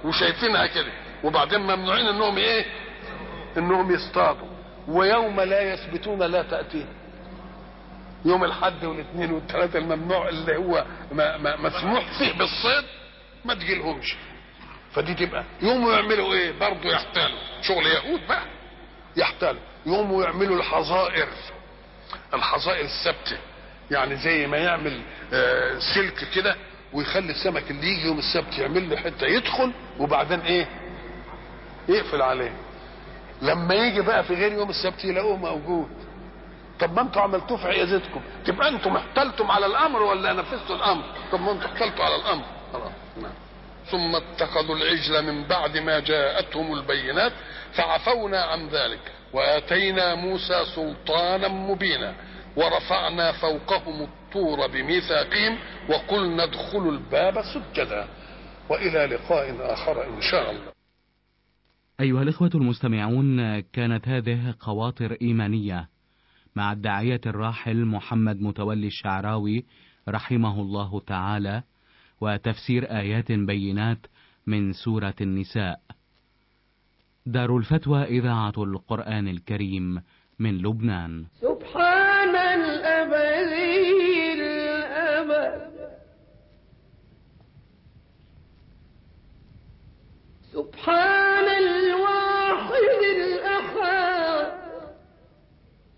وشايفينها كده وبعدين ممنوعين انهم ايه انهم يصطادوا ويوم لا يثبتون لا تأتيه يوم الحد والاثنين والثلاثة الممنوع اللي هو ما ما مسموح فيه بالصيد ما تجيلهمش فدي تبقى يوم يعملوا ايه برضه يحتالوا شغل يهود بقى يحتالوا يوم يعملوا الحظائر الحظائر الثابته يعني زي ما يعمل آه سلك كده ويخلي السمك اللي يجي يوم السبت يعمل له حته يدخل وبعدين ايه يقفل عليه لما يجي بقى في غير يوم السبت يلاقوه موجود طب ما انتوا عملتوه في عيادتكم تبقى انتم احتلتم على الامر ولا نفذتوا الامر طب ما انتوا احتلتوا على الامر خلاص نعم ثم اتخذوا العجل من بعد ما جاءتهم البينات فعفونا عن ذلك واتينا موسى سلطانا مبينا ورفعنا فوقهم الطور بميثاقهم وقلنا ادخلوا الباب سجدا والى لقاء اخر ان شاء الله أيها الإخوة المستمعون كانت هذه خواطر إيمانية مع الداعية الراحل محمد متولي الشعراوي رحمه الله تعالى وتفسير آيات بينات من سورة النساء. دار الفتوى إذاعة القرآن الكريم من لبنان. سبحان الأبدي الأبد سبحان